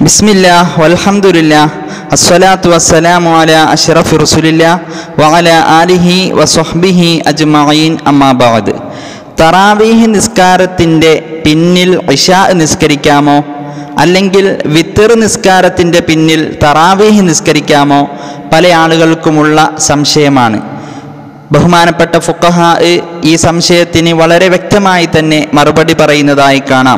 ബിസ്മില്ലാ വൽഹംദുലില്ലാ അസ്സലാത്തു വസ്സലാമു അലാ അഷ്റഫി റസൂലില്ലാ വഅല ആലിഹി വസ്വഹ്ബിഹി അജ്മഈൻ അമ്മാ ബഅദ് തറാവീഹ് നിസ്കാരത്തിൻ്റെ പിന്നിൽ ഇഷാ നിസ്കരിക്കാമോ അല്ലെങ്കിൽ വിത്തർ നിസ്കാരത്തിൻ്റെ പിന്നിൽ തറാവീഹ് നിസ്കരിക്കാമോ പല ആളുകൾക്കുമുള്ള സംശയമാണ് ബഹുമാനപ്പെട്ട ഫുക്കഹ ഈ സംശയത്തിന് വളരെ വ്യക്തമായി തന്നെ മറുപടി പറയുന്നതായി കാണാം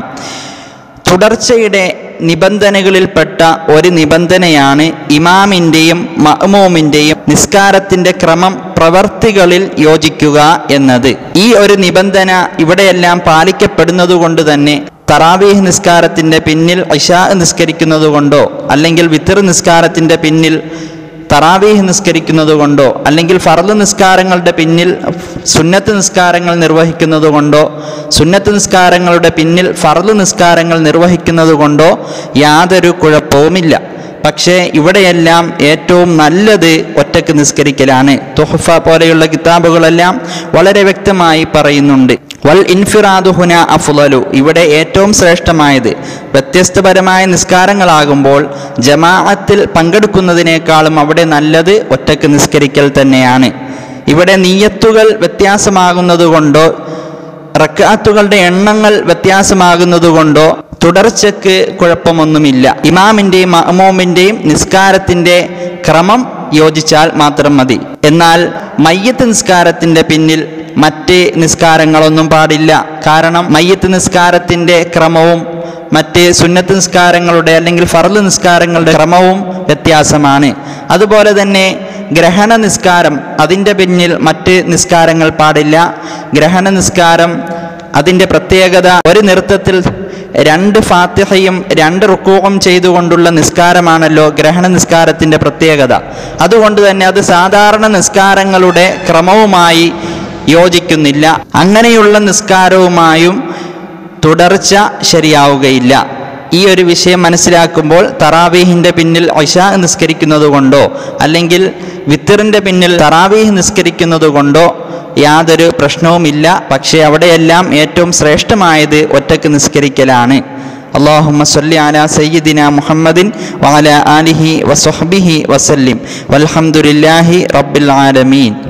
തുടർച്ചയുടെ നിബന്ധനകളിൽപ്പെട്ട ഒരു നിബന്ധനയാണ് ഇമാമിൻ്റെയും മഅ്മൂമിൻ്റെയും നിസ്കാരത്തിൻ്റെ ക്രമം പ്രവർത്തികളിൽ യോജിക്കുക എന്നത് ഈ ഒരു നിബന്ധന ഇവിടെയെല്ലാം പാലിക്കപ്പെടുന്നത് കൊണ്ട് തന്നെ തറാവീഹ് നിസ്കാരത്തിൻ്റെ പിന്നിൽ ഇഷാ നിസ്കരിക്കുന്നത് കൊണ്ടോ അല്ലെങ്കിൽ വിത്തർ നിസ്കാരത്തിൻ്റെ പിന്നിൽ തറാവീഹ് നിസ്കരിക്കുന്നത് കൊണ്ടോ അല്ലെങ്കിൽ ഫർദ് നിസ്കാരങ്ങളുടെ പിന്നിൽ സുന്നത്ത് നിസ്കാരങ്ങൾ നിർവഹിക്കുന്നത് കൊണ്ടോ സുന്നത്ത് നിസ്കാരങ്ങളുടെ പിന്നിൽ ഫർദ് നിസ്കാരങ്ങൾ നിർവഹിക്കുന്നത് കൊണ്ടോ യാതൊരു കുഴപ്പവുമില്ല പക്ഷേ ഇവിടെയെല്ലാം ഏറ്റവും നല്ലത് ഒറ്റക്ക് നിസ്കരിക്കലാണ് തുഹഫ പോലെയുള്ള കിതാബുകളെല്ലാം വളരെ വ്യക്തമായി പറയുന്നുണ്ട് വൽ ഇൻഫിറാദുഹുന അഫ്ലലു ഇവിടെ ഏറ്റവും ശ്രേഷ്ഠമായത് വ്യത്യസ്തപരമായ നിസ്കാരങ്ങളാകുമ്പോൾ ജമാഅത്തിൽ പങ്കെടുക്കുന്നതിനേക്കാളും അവിടെ നല്ലത് ഒറ്റക്ക് നിസ്കരിക്കൽ തന്നെയാണ് ഇവിടെ നീയത്തുകൾ വ്യത്യാസമാകുന്നത് കൊണ്ടോ റക്കാത്തുകളുടെ എണ്ണങ്ങൾ വ്യത്യാസമാകുന്നത് കൊണ്ടോ തുടർച്ചയ്ക്ക് കുഴപ്പമൊന്നുമില്ല ഇമാമിൻ്റെയും മഅമൂമിൻ്റെയും നിസ്കാരത്തിൻ്റെ ക്രമം യോജിച്ചാൽ മാത്രം മതി എന്നാൽ മയ്യത്ത് നിസ്കാരത്തിൻ്റെ പിന്നിൽ മറ്റ് നിസ്കാരങ്ങളൊന്നും പാടില്ല കാരണം മയ്യത്ത് നിസ്കാരത്തിൻ്റെ ക്രമവും മറ്റ് സുന്നത്ത് നിസ്കാരങ്ങളുടെ അല്ലെങ്കിൽ ഫർദ് നിസ്കാരങ്ങളുടെ ക്രമവും വ്യത്യാസമാണ് അതുപോലെ തന്നെ ഗ്രഹണ നിസ്കാരം അതിൻ്റെ പിന്നിൽ മറ്റ് നിസ്കാരങ്ങൾ പാടില്ല ഗ്രഹണ നിസ്കാരം അതിൻ്റെ പ്രത്യേകത ഒരു നൃത്തത്തിൽ രണ്ട് ഫാത്തിഹയും രണ്ട് റുക്കോവും ചെയ്തുകൊണ്ടുള്ള നിസ്കാരമാണല്ലോ ഗ്രഹണ നിസ്കാരത്തിൻ്റെ പ്രത്യേകത അതുകൊണ്ട് തന്നെ അത് സാധാരണ നിസ്കാരങ്ങളുടെ ക്രമവുമായി യോജിക്കുന്നില്ല അങ്ങനെയുള്ള നിസ്കാരവുമായും തുടർച്ച ശരിയാവുകയില്ല ഈ ഒരു വിഷയം മനസ്സിലാക്കുമ്പോൾ തറാവീഹിൻ്റെ പിന്നിൽ ഒഷ നിസ്കരിക്കുന്നത് കൊണ്ടോ അല്ലെങ്കിൽ വിത്തറിൻ്റെ പിന്നിൽ തറാവീഹ് നിസ്കരിക്കുന്നത് കൊണ്ടോ യാതൊരു പ്രശ്നവുമില്ല പക്ഷേ അവിടെയെല്ലാം ഏറ്റവും ശ്രേഷ്ഠമായത് ഒറ്റക്ക് നിസ്കരിക്കലാണ് അള്ളാഹുമ്മ സല്ലി അല സയ്യിദിന മുഹമ്മദിൻ വഅല ആലിഹി വസ്വഹ്ബിഹി വസല്ലിം വൽഹംദുലില്ലാഹി റബ്ബിൽ ആലമീൻ